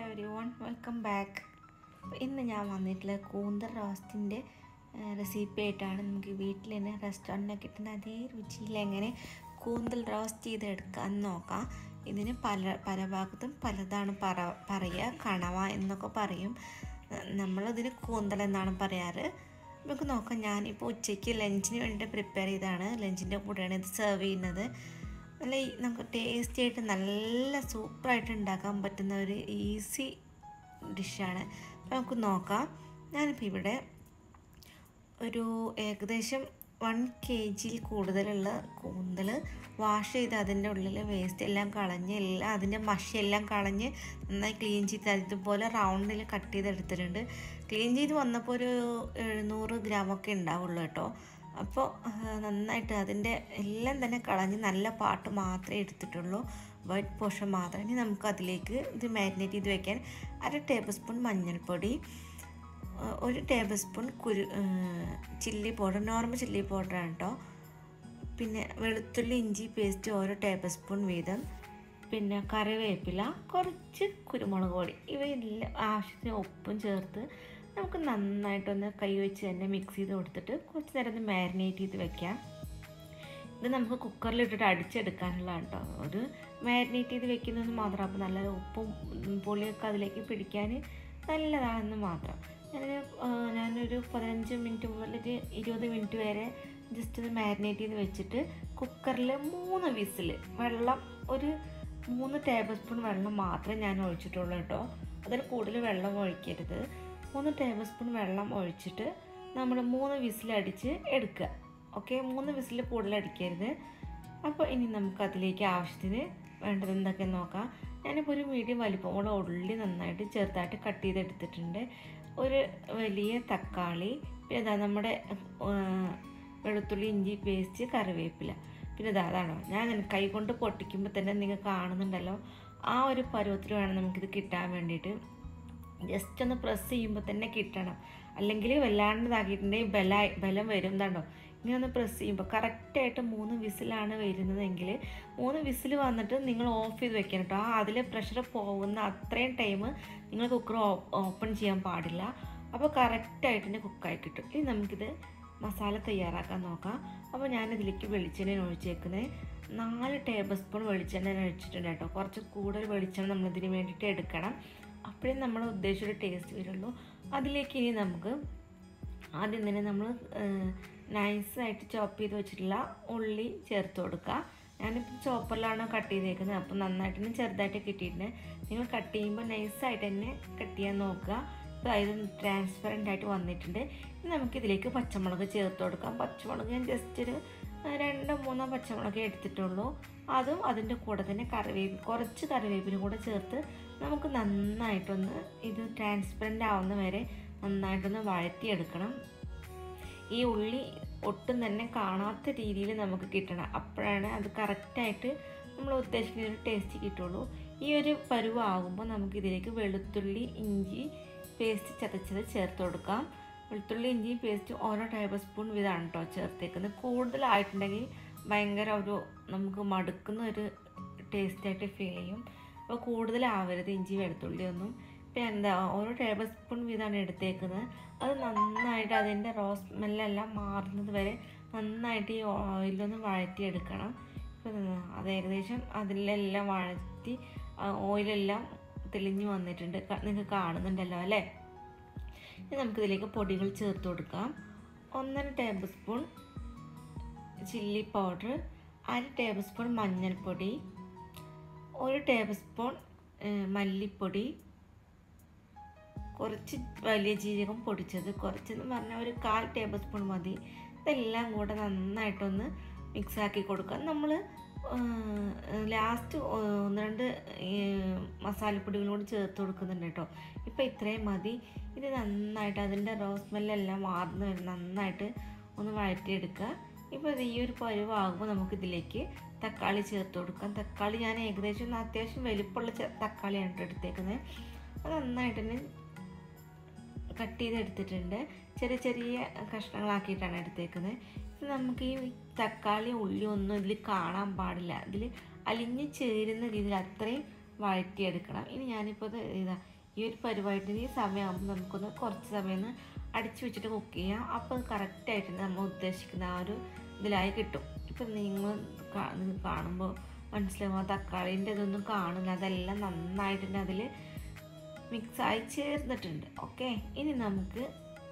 every one welcome back ഇന്ന് ഞാൻ വന്നിട്ടുള്ള കൂന്തൽ റോസ്റ്റിൻ്റെ റെസിപ്പി ആയിട്ടാണ് നമുക്ക് വീട്ടിൽ തന്നെ റെസ്റ്റോറൻറ്റിൽ കിട്ടുന്ന അതേ രുചിയിൽ എങ്ങനെ കൂന്തൽ റോസ്റ്റ് ചെയ്തെടുക്കാമെന്ന് നോക്കാം ഇതിന് പല പല ഭാഗത്തും പലതാണ് പറ പറയുക കണവ എന്നൊക്കെ പറയും നമ്മളിതിന് കൂന്തൽ എന്നാണ് പറയാറ് നമുക്ക് നോക്കാം ഞാനിപ്പോൾ ഉച്ചയ്ക്ക് ലഞ്ചിന് വേണ്ടിയിട്ട് പ്രിപ്പയർ ചെയ്താണ് ലഞ്ചിൻ്റെ കൂടെയാണ് ഇത് സെർവ് ചെയ്യുന്നത് നല്ല ഈ- നമുക്ക് ടേസ്റ്റി ആയിട്ട് നല്ല സൂപ്പറായിട്ട് ഉണ്ടാക്കാൻ പറ്റുന്ന ഒരു ഈസി ഡിഷാണ് അപ്പോൾ നമുക്ക് നോക്കാം ഞാനിപ്പോൾ ഇവിടെ ഒരു ഏകദേശം വൺ കെ ജിയിൽ കൂടുതലുള്ള കൂന്തൽ വാഷ് ചെയ്ത് അതിൻ്റെ ഉള്ളിൽ വേസ്റ്റ് എല്ലാം കളഞ്ഞ് എല്ലാം അതിൻ്റെ മഷിയെല്ലാം കളഞ്ഞ് നന്നായി ക്ലീൻ ചെയ്ത് ഇതുപോലെ റൗണ്ടിൽ കട്ട് ചെയ്തെടുത്തിട്ടുണ്ട് ക്ലീൻ ചെയ്ത് വന്നപ്പോൾ ഒരു എഴുന്നൂറ് ഗ്രാമൊക്കെ ഉണ്ടാവുള്ളൂ കേട്ടോ അപ്പോൾ നന്നായിട്ട് അതിൻ്റെ എല്ലാം തന്നെ കളഞ്ഞ് നല്ല പാട്ട് മാത്രമേ എടുത്തിട്ടുള്ളൂ വൈറ്റ് പോർഷൻ മാത്രം ഇനി നമുക്ക് അതിലേക്ക് ഇത് മാരിനേറ്റ് ചെയ്ത് വെക്കാൻ അര ടേബിൾ സ്പൂൺ മഞ്ഞൾപ്പൊടി ആ, ഒരു ടേബിൾ സ്പൂൺ കുരു ചില്ലി പൗഡർ നോർമൽ ചില്ലി പൗഡറാണ് കേട്ടോ പിന്നെ വെളുത്തുള്ളി ഇഞ്ചി പേസ്റ്റ് ഓരോ ടേബിൾ സ്പൂൺ വീതം പിന്നെ കറിവേപ്പില കുറച്ച് കുരുമുളക് പൊടി ഇവയെല്ലാം ആവശ്യത്തിന് ഉപ്പും ചേർത്ത് നമുക്ക് നന്നായിട്ടൊന്ന് കൈ വെച്ച് തന്നെ മിക്സ് ചെയ്ത് കൊടുത്തിട്ട് കുറച്ച് നേരം ഒന്ന് മാരിനേറ്റ് ചെയ്ത് വെക്കാം ഇത് നമുക്ക് കുക്കറിലിട്ടിട്ട് അടിച്ചെടുക്കാനുള്ളതാണ് കേട്ടോ ഒരു മാരിനേറ്റ് ചെയ്ത് വെക്കുന്നത് മാത്രം അപ്പോൾ നല്ല ഉപ്പും ഉം, പുളിയൊക്കെ അതിലേക്ക് പിടിക്കാൻ നല്ലതാണെന്ന് മാത്രം ഞാനൊരു ആ, ഞാനൊരു പതിനഞ്ച് മിനിറ്റ് മുതൽ ഒരു ഇരുപത് മിനിറ്റ് വരെ ജസ്റ്റ് ഒന്ന് മാരിനേറ്റ് ചെയ്ത് വെച്ചിട്ട് കുക്കറിൽ മൂന്ന് വിസിൽ വെള്ളം ഒരു മൂന്ന് ടേബിൾ സ്പൂൺ വെള്ളം മാത്രമേ ഞാൻ ഒഴിച്ചിട്ടുള്ളൂ കേട്ടോ അതിൽ കൂടുതൽ വെള്ളം ഒഴിക്കരുത് മൂന്ന് ടേബിൾ സ്പൂൺ വെള്ളം ഒഴിച്ചിട്ട് നമ്മൾ മൂന്ന് വിസിലടിച്ച് എടുക്കുക ഓക്കെ മൂന്ന് വിസിൽ കൂടുതൽ അടിക്കരുത് അപ്പോൾ ഇനി നമുക്ക് അതിലേക്ക് ആവശ്യത്തിന് വേണ്ടത് എന്തൊക്കെ നോക്കാം ഞാനിപ്പോൾ ഒരു മീഡിയം വലിപ്പമുള്ള ഉള്ളി നന്നായിട്ട് ചെറുതായിട്ട് കട്ട് ചെയ്തെടുത്തിട്ടുണ്ട് ഒരു വലിയ തക്കാളി പിന്നെ ഇതാ നമ്മുടെ ആ, വെളുത്തുള്ളി ഇഞ്ചി പേസ്റ്റ് കറിവേപ്പില പിന്നെ ഇതാ അതാണോ ഞാൻ അങ്ങനെ കൈ കൊണ്ട് പൊട്ടിക്കുമ്പോൾ തന്നെ നിങ്ങൾ കാണുന്നുണ്ടല്ലോ ആ ഒരു പരുവത്തിൽ വേണം നമുക്കിത് കിട്ടാൻ വേണ്ടിയിട്ട് ജസ്റ്റ് ഒന്ന് പ്രസ് ചെയ്യുമ്പോൾ തന്നെ കിട്ടണം അല്ലെങ്കിൽ വല്ലാണ്ട് ഇതാക്കിയിട്ടുണ്ടെങ്കിൽ ബല ബലം വരും എന്താണ്ടോ ഇങ്ങനെ ഒന്ന് പ്രസ് ചെയ്യുമ്പോൾ കറക്റ്റായിട്ട് മൂന്ന് വിസിലാണ് വരുന്നതെങ്കിൽ മൂന്ന് വിസിൽ വന്നിട്ട് നിങ്ങൾ ഓഫ് ചെയ്ത് വെക്കണം കേട്ടോ ആ അതിലെ പ്രഷർ പോകുന്ന അത്രയും ടൈം നിങ്ങൾ കുക്കർ ഓപ്പൺ ചെയ്യാൻ പാടില്ല അപ്പോൾ കറക്റ്റായിട്ട് തന്നെ കുക്കായി കിട്ടും ഇനി നമുക്കിത് മസാല തയ്യാറാക്കാൻ നോക്കാം അപ്പോൾ ഞാനിതിലേക്ക് വെളിച്ചെണ്ണ ഒഴിച്ചേക്കുന്നത് നാല് ടേബിൾ സ്പൂൺ വെളിച്ചെണ്ണ ഒഴിച്ചിട്ടുണ്ട് കേട്ടോ കുറച്ച് കൂടുതൽ വെളിച്ചെണ്ണ നമ്മളിതിന് വേണ്ടിയിട്ട് എടുക്കണം അപ്പോഴേ നമ്മൾ ഉദ്ദേശിച്ചൊരു ടേസ്റ്റ് വരുള്ളൂ അതിലേക്ക് ഇനി നമുക്ക് ആദ്യം തന്നെ നമ്മൾ നൈസായിട്ട് ചോപ്പ് ചെയ്ത് വെച്ചിട്ടുള്ള ഉള്ളി ചേർത്ത് കൊടുക്കുക ഞാനിപ്പോൾ ചോപ്പറിലാണ് കട്ട് ചെയ്തേക്കുന്നത് അപ്പോൾ നന്നായിട്ട് തന്നെ ചെറുതായിട്ട് കിട്ടിയിട്ടുണ്ട് നിങ്ങൾ കട്ട് ചെയ്യുമ്പോൾ നൈസായിട്ട് തന്നെ കട്ട് ചെയ്യാൻ നോക്കുക ഇപ്പോൾ ഇത് ട്രാൻസ്പെറൻ്റ് ആയിട്ട് വന്നിട്ടുണ്ട് ഇനി നമുക്കിതിലേക്ക് പച്ചമുളക് ചേർത്ത് കൊടുക്കാം പച്ചമുളക് ഞാൻ ജസ്റ്റ് ഒരു ആ, രണ്ടോ മൂന്നോ പച്ചമുളക് എടുത്തിട്ടുള്ളൂ അതും അതിൻ്റെ കൂടെ തന്നെ കറിവേപ്പ് കുറച്ച് കറിവേപ്പിനും കൂടെ ചേർത്ത് നമുക്ക് നന്നായിട്ടൊന്ന് ഇത് ട്രാൻസ്പെറൻ്റ് ആവുന്ന വരെ നന്നായിട്ടൊന്ന് വഴറ്റിയെടുക്കണം ഈ ഉള്ളി ഒട്ടും തന്നെ കാണാത്ത രീതിയിൽ നമുക്ക് കിട്ടണം അപ്പോഴാണ് അത് കറക്റ്റായിട്ട് നമ്മൾ ഉദ്ദേശിക്കുന്ന ഒരു ടേസ്റ്റ് കിട്ടുള്ളൂ ഈ ഒരു പരുവാകുമ്പോൾ നമുക്ക് ഇതിലേക്ക് വെളുത്തുള്ളി ഇഞ്ചി പേസ്റ്റ് ചതച്ചത് ചേർത്ത് കൊടുക്കാം വെളുത്തുള്ളി ഇഞ്ചി പേസ്റ്റ് ഓരോ ടേബിൾ സ്പൂൺ വീതമാണ് കേട്ടോ ചേർത്തേക്കുന്നത് കൂടുതലായിട്ടുണ്ടെങ്കിൽ ഭയങ്കര ഒരു നമുക്ക് മടുക്കുന്ന ഒരു ടേസ്റ്റായിട്ട് ഫീൽ ചെയ്യും അപ്പോൾ കൂടുതലാവരുത് ഇഞ്ചി വെളുത്തുള്ളി ഒന്നും ഇപ്പം എന്താ ഓരോ ടേബിൾ സ്പൂൺ വീതമാണ് എടുത്തേക്കുന്നത് അത് നന്നായിട്ട് അതിൻ്റെ റോസ് സ്മെല്ലെല്ലാം മാറുന്നത് വരെ നന്നായിട്ട് ഈ ഓയിലൊന്ന് വഴറ്റിയെടുക്കണം ഇപ്പം അത് ഏകദേശം അതിലെല്ലാം വഴറ്റി ആ ഓയിലെല്ലാം തെളിഞ്ഞു വന്നിട്ടുണ്ട് ക- നിങ്ങൾക്ക് കാണുന്നുണ്ടല്ലോ അല്ലേ ഇനി നമുക്കിതിലേക്ക് പൊടികൾ ചേർത്ത് കൊടുക്കാം ഒന്നര ടേബിൾ സ്പൂൺ ചില്ലി പൗഡർ അര ടേബിൾ സ്പൂൺ മഞ്ഞൾപ്പൊടി ഒരു ടേബിൾ സ്പൂൺ ഏഹ്, മല്ലിപ്പൊടി കുറച്ച് വലിയ ജീരകം പൊടിച്ചത് കുറച്ചെന്ന് പറഞ്ഞാൽ ഒരു കാൽ ടേബിൾ സ്പൂൺ മതി ഇതെല്ലാം കൂടെ നന്നായിട്ടൊന്ന് മിക്സാക്കി കൊടുക്കുക നമ്മൾ ലാസ്റ്റ് ഒന്ന് രണ്ട് ഏഹ്, മസാലപ്പൊടികളും കൂടി ചേർത്ത് കൊടുക്കുന്നുണ്ട് കേട്ടോ ഇപ്പം ഇത്രയും മതി ഇത് നന്നായിട്ട് അതിൻ്റെ റോസ് സ്മെല്ലെല്ലാം മാറുന്ന വരെ നന്നായിട്ട് ഒന്ന് വഴറ്റിയെടുക്കുക ഇപ്പോൾ ഇത് ഈ ഒരു പരുവാകുമ്പോൾ നമുക്കിതിലേക്ക് തക്കാളി ചേർത്ത് കൊടുക്കാം തക്കാളി ഞാൻ ഏകദേശം ഒന്ന് അത്യാവശ്യം വലിപ്പമുള്ള ചെ- തക്കാളിയാണ് കേട്ടോ എടുത്തേക്കുന്നത് അത് നന്നായിട്ട് തന്നെ കട്ട് ചെയ്തെടുത്തിട്ടുണ്ട് ചെറിയ ചെറിയ കഷ്ണങ്ങളാക്കിയിട്ടാണ് എടുത്തേക്കുന്നത് ഇത് നമുക്ക് ഈ തക്കാളി ഉള്ളി ഒന്നും ഇതിൽ കാണാൻ പാടില്ല ഇതിൽ അലിഞ്ഞ് ചേരുന്ന രീതിയിൽ അത്രയും വഴറ്റിയെടുക്കണം ഇനി ഞാനിപ്പോൾ ഇത് ഇതാ ഈ ഒരു പരിപാടിന് ഈ സമയമാകുമ്പോൾ നമുക്കൊന്ന് കുറച്ച് സമയം ഒന്ന് അടിച്ചു വെച്ചിട്ട് കുക്ക് ചെയ്യാം അപ്പോൾ അത് കറക്റ്റായിട്ട് നമ്മൾ ഉദ്ദേശിക്കുന്ന ആ ഒരു ഇതിലായി കിട്ടും ഇപ്പം നിങ്ങൾ കാണുമ്പോൾ മനസ്സിലാവും ആ തക്കാളീൻ്റെ ഇതൊന്നും കാണില്ല അതെല്ലാം നന്നായിട്ട് തന്നെ അതിൽ മിക്സായി ചേർന്നിട്ടുണ്ട് ഓക്കെ ഇനി നമുക്ക്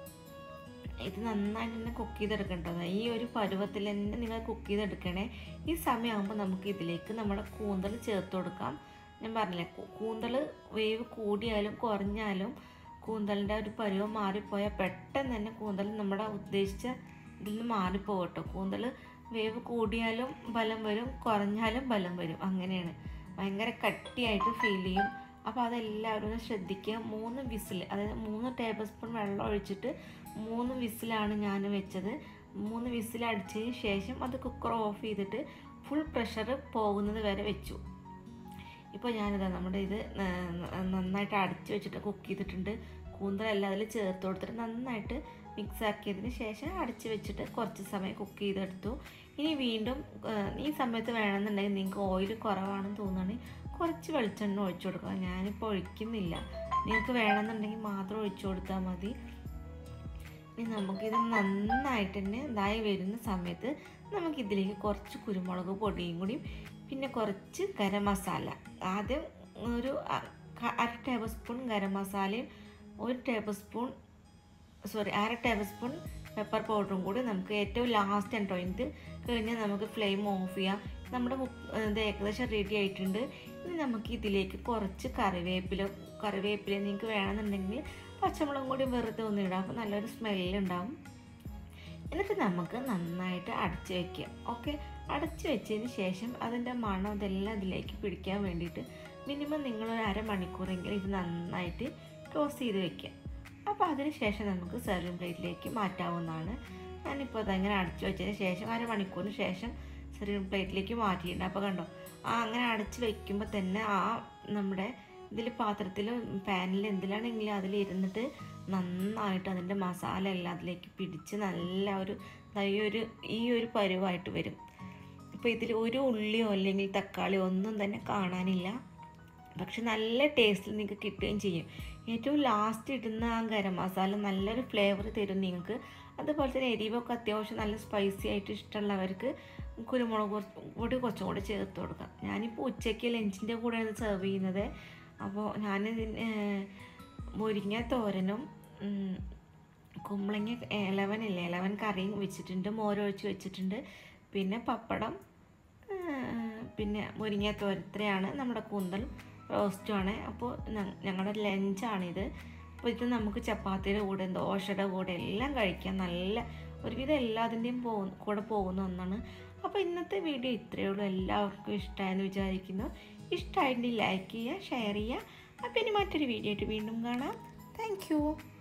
ഇത് നന്നായിട്ട് തന്നെ കുക്ക് ചെയ്തെടുക്കേണ്ടത് ഈ ഒരു പരുവത്തിൽ തന്നെ നിങ്ങൾ കുക്ക് ചെയ്തെടുക്കണേ ഈ സമയമാകുമ്പോൾ നമുക്ക് ഇതിലേക്ക് നമ്മുടെ കൂന്തൽ ചേർത്ത് കൊടുക്കാം ഞാൻ പറഞ്ഞില്ലേ കൂന്തൽ വേവ് കൂടിയാലും കുറഞ്ഞാലും കൂന്തലിൻ്റെ ഒരു പരുവം മാറിപ്പോയാൽ പെട്ടെന്ന് തന്നെ കൂന്തൽ നമ്മുടെ ഉദ്ദേശിച്ച ഇതിൽ നിന്ന് മാറിപ്പോകും കേട്ടോ കൂന്തൽ വേവ് കൂടിയാലും ബലം വരും കുറഞ്ഞാലും ബലം വരും അങ്ങനെയാണ് ഭയങ്കര കട്ടിയായിട്ട് ഫീൽ ചെയ്യും അപ്പോൾ അതെല്ലാവരും ഒന്ന് ശ്രദ്ധിക്കുക മൂന്ന് വിസിൽ അതായത് മൂന്ന് ടേബിൾ സ്പൂൺ വെള്ളം ഒഴിച്ചിട്ട് മൂന്ന് വിസിലാണ് ഞാൻ വെച്ചത് മൂന്ന് വിസിൽ അടിച്ചതിന് ശേഷം അത് കുക്കർ ഓഫ് ചെയ്തിട്ട് ഫുൾ പ്രഷർ പോകുന്നത് വരെ വെച്ചു ഇപ്പോൾ ഞാനിതാ നമ്മുടെ ഇത് നന്നായിട്ട് അടച്ചു വെച്ചിട്ട് കുക്ക് ചെയ്തിട്ടുണ്ട് കൂന്തലെല്ലാം അതിൽ ചേർത്ത് കൊടുത്തിട്ട് നന്നായിട്ട് മിക്സ് ആക്കിയതിന് ശേഷം അടച്ച് വെച്ചിട്ട് കുറച്ച് സമയം കുക്ക് ചെയ്തെടുത്തു ഇനി വീണ്ടും ഈ സമയത്ത് വേണമെന്നുണ്ടെങ്കിൽ നിങ്ങൾക്ക് ഓയിൽ കുറവാണെന്ന് തോന്നുകയാണെങ്കിൽ കുറച്ച് വെളിച്ചെണ്ണ ഒഴിച്ചു കൊടുക്കുക ഞാനിപ്പോൾ ഒഴിക്കുന്നില്ല നിങ്ങൾക്ക് വേണമെന്നുണ്ടെങ്കിൽ മാത്രം ഒഴിച്ചു കൊടുത്താൽ മതി ഇനി നമുക്കിത് നന്നായിട്ട് തന്നെ ഇതായി വരുന്ന സമയത്ത് നമുക്കിതിലേക്ക് കുറച്ച് കുരുമുളക് പൊടിയും കൂടി പിന്നെ കുറച്ച് ഗരം മസാല ആദ്യം ഒരു അര ടേബിൾ സ്പൂൺ ഗരം മസാലയും ഒരു ടേബിൾ സ്പൂൺ സോറി അര ടേബിൾ സ്പൂൺ പെപ്പർ പൗഡറും കൂടി നമുക്ക് ഏറ്റവും ലാസ്റ്റ് കേട്ടോ ഇത് കഴിഞ്ഞാൽ നമുക്ക് ഫ്ലെയിം ഓഫ് ചെയ്യാം നമ്മുടെ ഇത് ഏകദേശം റെഡി ആയിട്ടുണ്ട് ഇനി നമുക്ക് ഇതിലേക്ക് കുറച്ച് കറിവേപ്പില കറിവേപ്പില നിങ്ങൾക്ക് വേണമെന്നുണ്ടെങ്കിൽ പച്ചമുളകും കൂടി വെറുതെ ഒന്ന് ഇടാം അപ്പോൾ നല്ലൊരു സ്മെല്ലുണ്ടാവും എന്നിട്ട് നമുക്ക് നന്നായിട്ട് അടച്ച് വയ്ക്കുക ഓക്കെ അടച്ച് വെച്ചതിന് ശേഷം അതിൻ്റെ മണം ഇതെല്ലാം ഇതിലേക്ക് പിടിക്കാൻ വേണ്ടിയിട്ട് മിനിമം നിങ്ങളൊരു അരമണിക്കൂറെങ്കിലും ഇത് നന്നായിട്ട് ക്ലോസ് ചെയ്ത് വെക്കുക അപ്പോൾ അതിന് ശേഷം നമുക്ക് സെർവിങ് പ്ലേറ്റിലേക്ക് മാറ്റാവുന്നതാണ് ഞാനിപ്പോൾ അതങ്ങനെ അടച്ചു വെച്ചതിന് ശേഷം അരമണിക്കൂറിന് ശേഷം സെർവിങ് പ്ലേറ്റിലേക്ക് മാറ്റിയിട്ടുണ്ട് അപ്പോൾ കണ്ടോ ആ അങ്ങനെ അടച്ച് വെക്കുമ്പോൾ തന്നെ ആ നമ്മുടെ ഇതിൽ പാത്രത്തിലും പാനിൽ എന്തിലാണെങ്കിലും അതിൽ ഇരുന്നിട്ട് നന്നായിട്ട് അതിൻ്റെ മസാല എല്ലാം അതിലേക്ക് പിടിച്ച് നല്ല ഒരു ഈ ഒരു ഈ ഒരു പരുവായിട്ട് വരും ഇപ്പോൾ ഇതിൽ ഒരു ഉള്ളിയോ അല്ലെങ്കിൽ തക്കാളിയോ ഒന്നും തന്നെ കാണാനില്ല പക്ഷെ നല്ല ടേസ്റ്റിൽ നിങ്ങൾക്ക് കിട്ടുകയും ചെയ്യും ഏറ്റവും ലാസ്റ്റ് ഇടുന്ന ആ ഗരം മസാല നല്ലൊരു ഫ്ലേവർ തരും നിങ്ങൾക്ക് അതുപോലെ തന്നെ എരിവൊക്കെ അത്യാവശ്യം നല്ല സ്പൈസി ആയിട്ട് ഇഷ്ടമുള്ളവർക്ക് കുരുമുളക് പൊടി കുറച്ചും കൂടി ചേർത്ത് കൊടുക്കാം ഞാനിപ്പോൾ ഉച്ചയ്ക്ക് ലഞ്ചിൻ്റെ കൂടെയാണ് സെർവ് ചെയ്യുന്നത് അപ്പോൾ ഞാൻ മുരിങ്ങ തോരനും കുമ്പളങ്ങ ഇലവൻ ഇല്ലേ ഇലവൻ കറിയും വെച്ചിട്ടുണ്ട് മോരൊഴിച്ച് വെച്ചിട്ടുണ്ട് പിന്നെ പപ്പടം പിന്നെ മുരിങ്ങ തോരൻ ഇത്രയാണ് നമ്മുടെ കൂന്തൽ റോസ്റ്റുമാണ് അപ്പോൾ ഞങ്ങളുടെ ലഞ്ചാണിത് അപ്പോൾ ഇത് നമുക്ക് ചപ്പാത്തിയുടെ കൂടെ ദോശയുടെ കൂടെ എല്ലാം കഴിക്കാം നല്ല ഒരുവിധം എല്ലാത്തിൻ്റെയും പോ കൂടെ പോകുന്ന ഒന്നാണ് അപ്പോൾ ഇന്നത്തെ വീഡിയോ ഇത്രയേ ഉള്ളൂ എല്ലാവർക്കും ഇഷ്ടമായെന്ന് വിചാരിക്കുന്നു ഇഷ്ടമായിട്ടുണ്ടെങ്കിൽ ലൈക്ക് ചെയ്യുക ഷെയർ ചെയ്യുക അപ്പോൾ ഇനി മറ്റൊരു വീഡിയോ ആയിട്ട് വീണ്ടും കാണാം താങ്ക്